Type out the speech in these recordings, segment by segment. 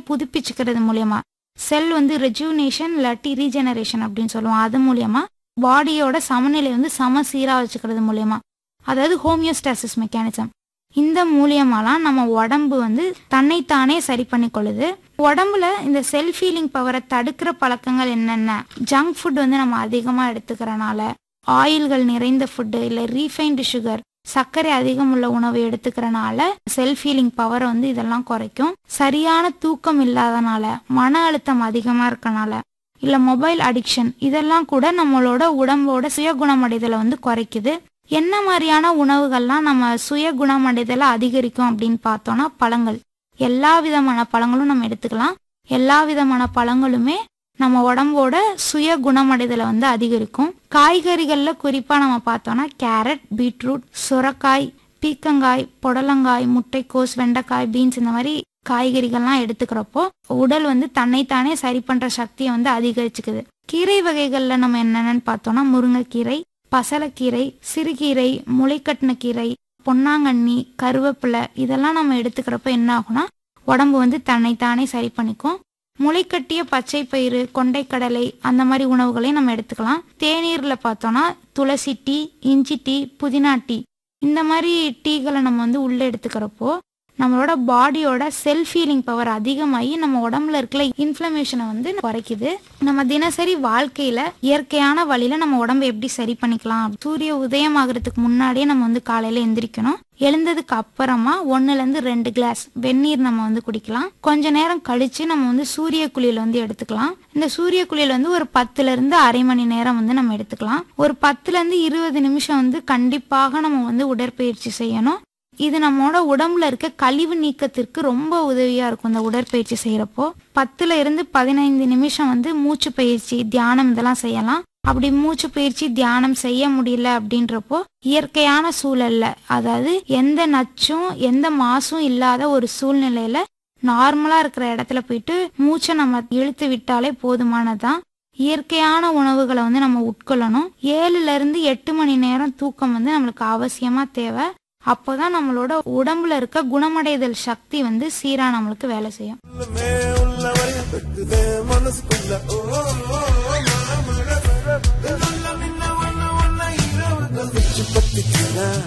புதுப்பிச்சுக்கிறது மூலியமா செல் வந்து ரெஜுனேஷன் இல்லாட்டி ரீஜெனரேஷன் அப்படின்னு சொல்லுவோம் அது மூலியமா பாடியோட சமநிலை வந்து சமசீரா வச்சுக்கிறது மூலியமா அதாவது ஹோமியோஸ்டாசிஸ் மெக்கானிசம் இந்த மூலியமாலாம் நம்ம உடம்பு வந்து தன்னைத்தானே சரி பண்ணிக்கொள்ளுது உடம்புல இந்த செல்ஃப் ஃபீலிங் பவரை தடுக்கிற பழக்கங்கள் என்னென்ன ஜங்க் ஃபுட் வந்து நம்ம அதிகமாக எடுத்துக்கிறனால ஆயில்கள் நிறைந்த ஃபுட்டு இல்லை ரீஃபைன்டு சுகர் சர்க்கரை அதிகம் உள்ள உணவு எடுத்துக்கிறனால செல்ஃப் ஃபீலிங் பவரை வந்து இதெல்லாம் குறைக்கும் சரியான தூக்கம் இல்லாதனால மன அழுத்தம் அதிகமாக இருக்கனால இல்லை மொபைல் அடிக்ஷன் இதெல்லாம் கூட நம்மளோட உடம்போட சுய குணமடைதலை வந்து குறைக்குது என்ன மாதிரியான உணவுகள்லாம் நம்ம சுய குணமடைதலை அதிகரிக்கும் அப்படின்னு பார்த்தோம்னா பழங்கள் எல்லா விதமான பழங்களும் நம்ம எடுத்துக்கலாம் எல்லா விதமான பழங்களுமே நம்ம உடம்போட சுய குணமடைதலை வந்து அதிகரிக்கும் காய்கறிகள்ல குறிப்பா நம்ம பார்த்தோம்னா கேரட் பீட்ரூட் சுரக்காய் பீக்கங்காய் புடலங்காய் முட்டைக்கோஸ் வெண்டைக்காய் பீன்ஸ் இந்த மாதிரி காய்கறிகள்லாம் எடுத்துக்கிறப்போ உடல் வந்து தன்னைத்தானே சரி பண்ற சக்தியை வந்து அதிகரிச்சுக்குது கீரை வகைகள்ல நம்ம என்னென்னு பார்த்தோம்னா முருங்கைக்கீரை பசலக்கீரை சிறுகீரை முளைக்கட்டின கீரை பொன்னாங்கண்ணி கருவேப்பிலை இதெல்லாம் நம்ம எடுத்துக்கிறப்ப என்ன ஆகும்னா உடம்பு வந்து தன்னைத்தானே சரி பண்ணிக்கும் முளைக்கட்டிய பச்சை பயிறு கொண்டைக்கடலை அந்த மாதிரி உணவுகளையும் நம்ம எடுத்துக்கலாம் தேநீர்ல பார்த்தோம்னா துளசி டீ இஞ்சி டீ புதினா டீ இந்த மாதிரி டீகளை நம்ம வந்து உள்ள எடுத்துக்கிறப்போ நம்மளோட பாடியோட செல்ஃப் ஃபீலிங் பவர் அதிகமாகி நம்ம உடம்புல இருக்கிற இன்ஃப்ளமேஷனை வந்து குறைக்குது நம்ம தினசரி வாழ்க்கையில இயற்கையான வழியில நம்ம உடம்பை எப்படி சரி பண்ணிக்கலாம் சூரிய உதயம் ஆகுறதுக்கு முன்னாடியே நம்ம வந்து காலையில எந்திரிக்கணும் எழுந்ததுக்கு அப்புறமா ஒன்னுல இருந்து ரெண்டு கிளாஸ் வெந்நீர் நம்ம வந்து குடிக்கலாம் கொஞ்ச நேரம் கழிச்சு நம்ம வந்து சூரிய குளியல் வந்து எடுத்துக்கலாம் இந்த சூரிய குளியல் வந்து ஒரு பத்துல இருந்து அரை மணி நேரம் வந்து நம்ம எடுத்துக்கலாம் ஒரு பத்துல இருந்து இருபது நிமிஷம் வந்து கண்டிப்பாக நம்ம வந்து உடற்பயிற்சி செய்யணும் இது நம்மளோட உடம்புல இருக்க கழிவு நீக்கத்திற்கு ரொம்ப உதவியா இருக்கும் இந்த உடற்பயிற்சி செய்யறப்போ பத்துல இருந்து பதினைந்து நிமிஷம் வந்து மூச்சு பயிற்சி தியானம் இதெல்லாம் செய்யலாம் அப்படி மூச்சு பயிற்சி தியானம் செய்ய முடியல அப்படின்றப்போ இயற்கையான சூழல்ல அதாவது எந்த நச்சும் எந்த மாசும் இல்லாத ஒரு சூழ்நிலையில நார்மலா இருக்கிற இடத்துல போயிட்டு மூச்சை நம்ம இழுத்து விட்டாலே போதுமானதான் இயற்கையான உணவுகளை வந்து நம்ம உட்கொள்ளணும் ஏழுல இருந்து எட்டு மணி நேரம் தூக்கம் வந்து நம்மளுக்கு அவசியமா தேவை அப்போதான் நம்மளோட உடம்புல இருக்க குணமடைதல் சக்தி வந்து சீரா நம்மளுக்கு வேலை செய்யும் உள்ளமே உள்ளவரை வெட்டுதே மனசுக்குள்ள ஓ, ஓ, ஓ, மழை, மழை, மழை. நல்ல மின்ன வண்ண வண்ண இரவுகள் வச்சு பத்திக்கலாம்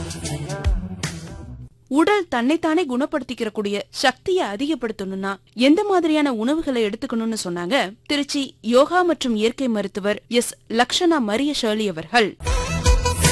உடல் தன்னைத்தானே குணப்படுத்திக்கிற கூடிய சக்தியை அதிகப்படுத்தணும்னா எந்த மாதிரியான உணவுகளை எடுத்துக்கணும்னு சொன்னாங்க திருச்சி யோகா மற்றும் இயற்கை மருத்துவர் எஸ் லக்ஷனா மரிய ஷேர்லி அவர்கள்